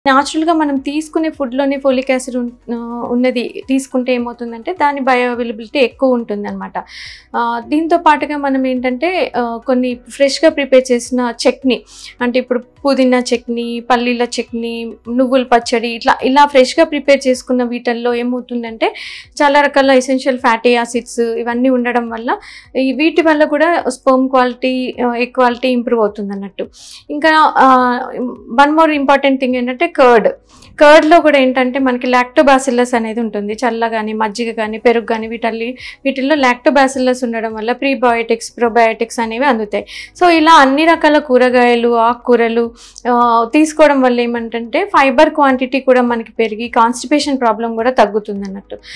న్యాచురల్గా మనం తీసుకునే ఫుడ్లోనే ఫోలిక్ యాసిడ్ ఉన్నది తీసుకుంటే ఏమవుతుందంటే దాని బయో అవైలబిలిటీ ఎక్కువ ఉంటుంది అనమాట దీంతో పాటుగా మనం ఏంటంటే ఆ, కొన్ని ఫ్రెష్గా ప్రిపేర్ చేసిన చట్నీ అంటే ఇప్పుడు పుదీనా చట్నీ పల్లీల చట్నీ నువ్వుల పచ్చడి ఇట్లా ఇలా ఫ్రెష్గా ప్రిపేర్ చేసుకున్న వీటిల్లో ఏమవుతుందంటే చాలా రకాల ఎసెన్షియల్ ఫ్యాటీ యాసిడ్స్ ఇవన్నీ ఉండడం వల్ల ఈ వీటి వల్ల కూడా sperm quality egg quality improve అవుతుంది అన్నట్టు ఇంకా వన్ మోర్ ఇంపార్టెంట్ థింగ్ ఏంటంటే కర్డ్ కర్డ్లో కూడా ఏంటంటే మనకి లాక్టోబాసిల్లస్ అనేది ఉంటుంది చల్ల కానీ మజ్జిగ కానీ పెరుగు కానీ వీటల్లి వీటిల్లో లాక్టోబాసిల్లస్ ఉండడం వల్ల ప్రీబయోటిక్స్ ప్రోబయోటిక్స్ అనేవి అందుతాయి సో ఇలా అన్ని రకాల కూరగాయలు ఆకుకూరలు ఆ, తీసుకోవడం వల్ల ఏమంటే ఫైబర్ క్వాంటిటీ కూడా మనకి పెరిగి కాన్స్టిపేషన్ ప్రాబ్లం కూడా తగ్గుతుంది అన్నట్టు